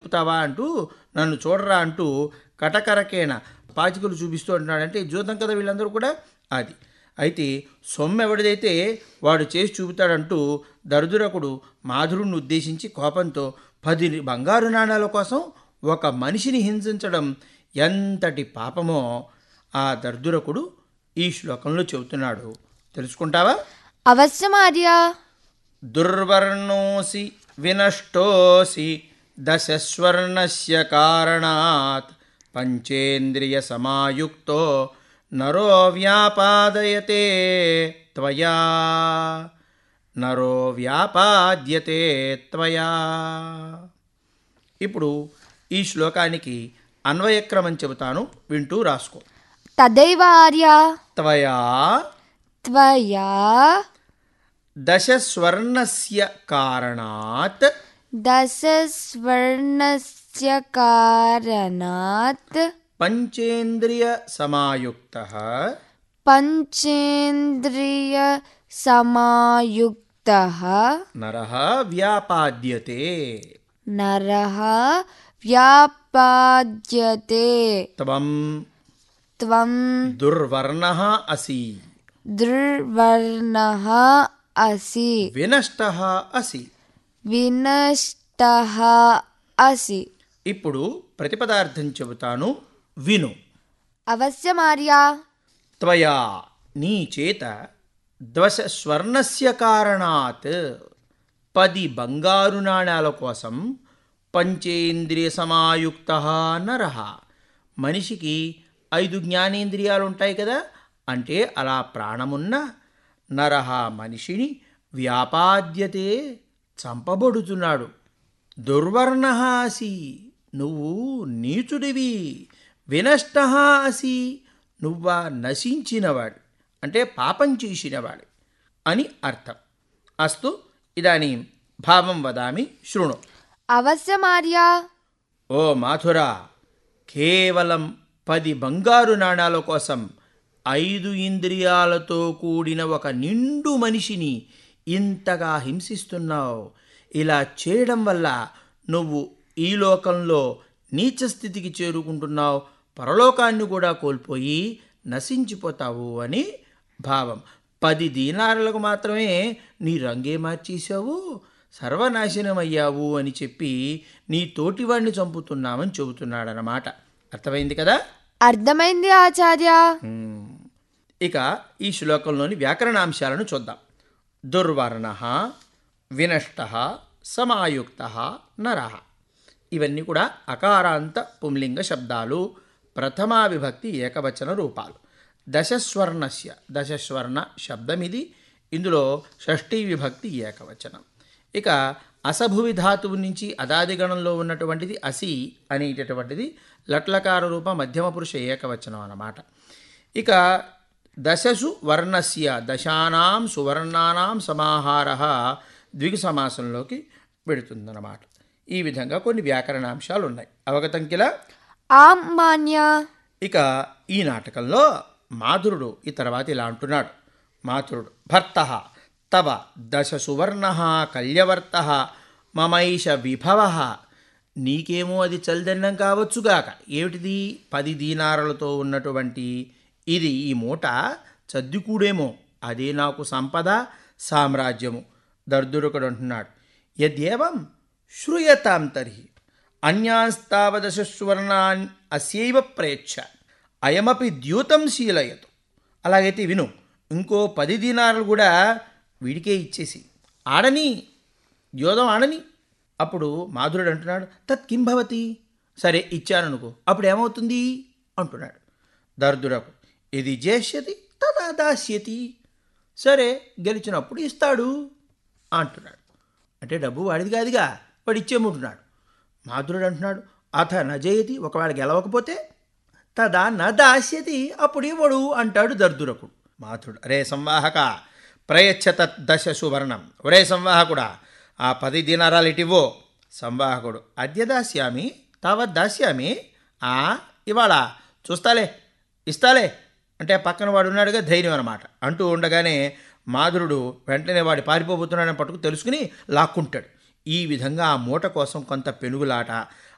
చూపుతావా అంటూ నన్ను చూడరా అంటూ కటకరకేణ పాచికలు చూపిస్తూ అంటున్నాడంటే జూతం కదా వీళ్ళందరూ కూడా అది అయితే సొమ్ము ఎవడిదైతే వాడు చేసి చూపుతాడంటూ దరిద్రకుడు మాధురుణ్ణి ఉద్దేశించి కోపంతో పది బంగారు నాణాల కోసం ఒక మనిషిని హింసించడం ఎంతటి పాపమో ఆ దర్దురకుడు ఈ శ్లోకంలో చెబుతున్నాడు తెలుసుకుంటావా అవశ్యమార్య దుర్వర్ణోసి వినష్టోసి దశస్వర్ణస్య కారణాత్ పంచేంద్రియ సమాయుక్తో నరో వ్యాపాదయతే త్వయా నరో వ్యాపాద్యతే త్వయా ఇప్పుడు ఈ శ్లోకానికి అన్వయక్రమం చెబుతాను వింటూ రాసుకో తదైవ ఆర్య త్వయా త్వయా దశస్వర్ణస్య కారణాత్ దశస్వర్ణస్య కారణాత్ పంచేంద్రియ సమాయుక్త పంచేంద్రియ సమాయుక్త నర వ్యాపాద్యతే నరః వ్యాపాద్యతే త్వం త్వం దుర్వర్ణ అసి దుర్వర్ణః అసి వినష్ట అసి వినష్టః అసి ఇప్పుడు ప్రతిపదార్థం చెబుతాను విను అవశ్యమార్య త్వయా నీ చేత దశ స్వర్ణస్య కారణాత్ పది బంగారు నాణాల కోసం పంచేంద్రియ సమాయుక్త నర మనిషికి ఐదు జ్ఞానేంద్రియాలు ఉంటాయి కదా అంటే అలా ప్రాణమున్న నరహ మనిషిని వ్యాపాద్యతే చంపబడుతున్నాడు దుర్వర్ణ అసి నువ్వు నీచుడివి వినష్ట అసి నువ్వా నశించినవాడు అంటే పాపం చేసినవాడు అని అర్థం అస్తు ఇదానీ భావం వదామి శృణు అవశ్యమార్య ఓ మాథురా కేవలం పది బంగారు నాణాల కోసం ఐదు ఇంద్రియాలతో కూడిన ఒక నిండు మనిషిని ఇంతగా హింసిస్తున్నావు ఇలా చేయడం వల్ల నువ్వు ఈ లోకంలో నీచ స్థితికి చేరుకుంటున్నావు పరలోకాన్ని కూడా కోల్పోయి నశించిపోతావు అని భావం పది దీనారులకు మాత్రమే నీ రంగే మార్చేశావు సర్వనాశనమయ్యావు అని చెప్పి నీ తోటివాడిని చంపుతున్నామని చెబుతున్నాడనమాట అర్థమైంది కదా అర్థమైంది ఆచార్య హ్మ్. ఇక ఈ శ్లోకంలోని వ్యాకరణాంశాలను చూద్దాం దుర్వర్ణ వినష్ట సమాయుక్త నర ఇవన్నీ కూడా అకారాంత పుంలింగ శబ్దాలు ప్రథమా విభక్తి ఏకవచన రూపాలు దశస్వర్ణస్య దశస్వర్ణ శబ్దం ఇది ఇందులో షష్ఠీ విభక్తి ఏకవచనం ఇక అసభువి ధాతువు నుంచి అదాది గణంలో ఉన్నటువంటిది అసి అనేటటువంటిది లట్లకార రూప మధ్యమ పురుష ఏకవచనం అన్నమాట ఇక దశసు వర్ణస్య దశానాం సువర్ణానాం సమాహార ద్విగు సమాసంలోకి పెడుతుందన్నమాట ఈ విధంగా కొన్ని వ్యాకరణాంశాలు ఉన్నాయి అవగతం కిలా ఆం మాన్య ఇక ఈ నాటకంలో మాధురుడు ఈ తర్వాత ఇలా అంటున్నాడు మాధురుడు భర్త తవ దశ సువర్ణ కల్యవర్త మమైష విభవ నీకేమో అది చలిదండం కావచ్చుగాక ఏమిటిది పది దీనారలతో ఉన్నటువంటి ఇది ఈ మూట చద్దికూడేమో అదే నాకు సంపద సామ్రాజ్యము దర్దురుకుడు అంటున్నాడు యద్యేవం శ్రూయతాం తర్హి అన్యాస్తావదశ సువర్ణాన్ అస్యైవ ప్రేచ్ఛ అయమపి ద్యూతం శీలయతు అలాగైతే విను ఇంకో పది దీనాలు కూడా వీడికే ఇచ్చేసి ఆడని ద్యోతం ఆడని అప్పుడు మాధురుడు అంటున్నాడు తత్ కిం భవతి సరే ఇచ్చాననుకో అప్పుడు ఏమవుతుంది అంటున్నాడు దర్దురకు ఇది జేష్యతి తదా దాస్యతి సరే గెలిచినప్పుడు ఇస్తాడు అంటున్నాడు అంటే డబ్బు వాడిది కాదుగా వాడు ఇచ్చేముంటున్నాడు మాధురుడు అంటున్నాడు అథ నజయతి ఒకవేళ గెలవకపోతే తదా న దాస్యతి అప్పుడు ఇవ్వడు అంటాడు దర్దురకుడు మాధుడు అరే సంవాహక ప్రయచ్చత దశ సువర్ణం ఒరే సంవాహకుడా ఆ పది దినారాలు ఇటివ్వో సంవాహకుడు అద్య దాస్యామి తావత్ దాస్యామి ఆ ఇవాళ చూస్తాలే ఇస్తాలే అంటే పక్కన వాడు ఉన్నాడుగా ధైర్యం అనమాట అంటూ ఉండగానే మాధురుడు వెంటనే వాడి పారిపోబోతున్నాడని పట్టుకు తెలుసుకుని లాక్కుంటాడు ఈ విధంగా ఆ మూట కోసం కొంత పెనుగులాట